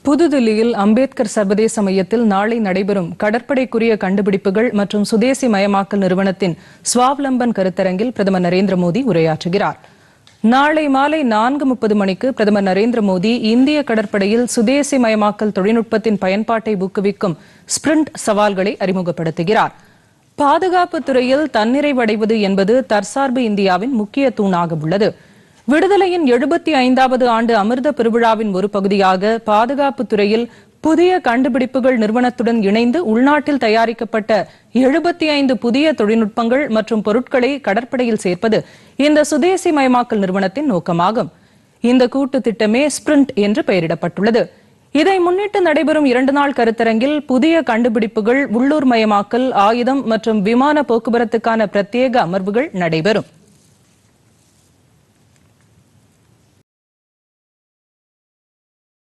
புதுதில்லியில் அம்பேத்கர் சர்வதேச மையத்தில் நாளை நடைபெறும் கடற்படைக்குரிய கண்டுபிடிப்புகள் மற்றும் சுதேசி மயமாக்கல் நிறுவனத்தின் ஸ்வாவலம்பன் கருத்தரங்கில் பிரதமர் நரேந்திர மோடி உரையாற்றுகிறார் நாளை மாலை நான்கு முப்பது மணிக்கு பிரதமர் நரேந்திர மோடி இந்திய கடற்படையில் சுதேசி மயமாக்கல் தொழில்நுட்பத்தின் பயன்பாட்டை ஊக்குவிக்கும் ஸ்பிரிண்ட் சவால்களை அறிமுகப்படுத்துகிறார் பாதுகாப்பு துறையில் தன்னிறைவடைவது என்பது தற்சார்பு இந்தியாவின் முக்கிய தூணாக உள்ளது விடுதலையின் எழுபத்தி ஐந்தாவது ஆண்டு அமிர்த பெருவிழாவின் ஒரு பகுதியாக பாதுகாப்பு துறையில் புதிய கண்டுபிடிப்புகள் நிறுவனத்துடன் இணைந்து உள்நாட்டில் தயாரிக்கப்பட்ட எழுபத்தி ஐந்து புதிய தொழில்நுட்பங்கள் மற்றும் பொருட்களை கடற்படையில் சேர்ப்பது இந்த சுதேசி மயமாக்கல் நிறுவனத்தின் நோக்கமாகும் இந்த கூட்டு திட்டமே ஸ்பிரிண்ட் என்று பெயரிடப்பட்டுள்ளது இதை முன்னிட்டு நடைபெறும் இரண்டு நாள் கருத்தரங்கில் புதிய கண்டுபிடிப்புகள் உள்ளூர் மயமாக்கல் ஆயுதம் மற்றும் விமான போக்குவரத்துக்கான பிரத்யேக அமர்வுகள் நடைபெறும்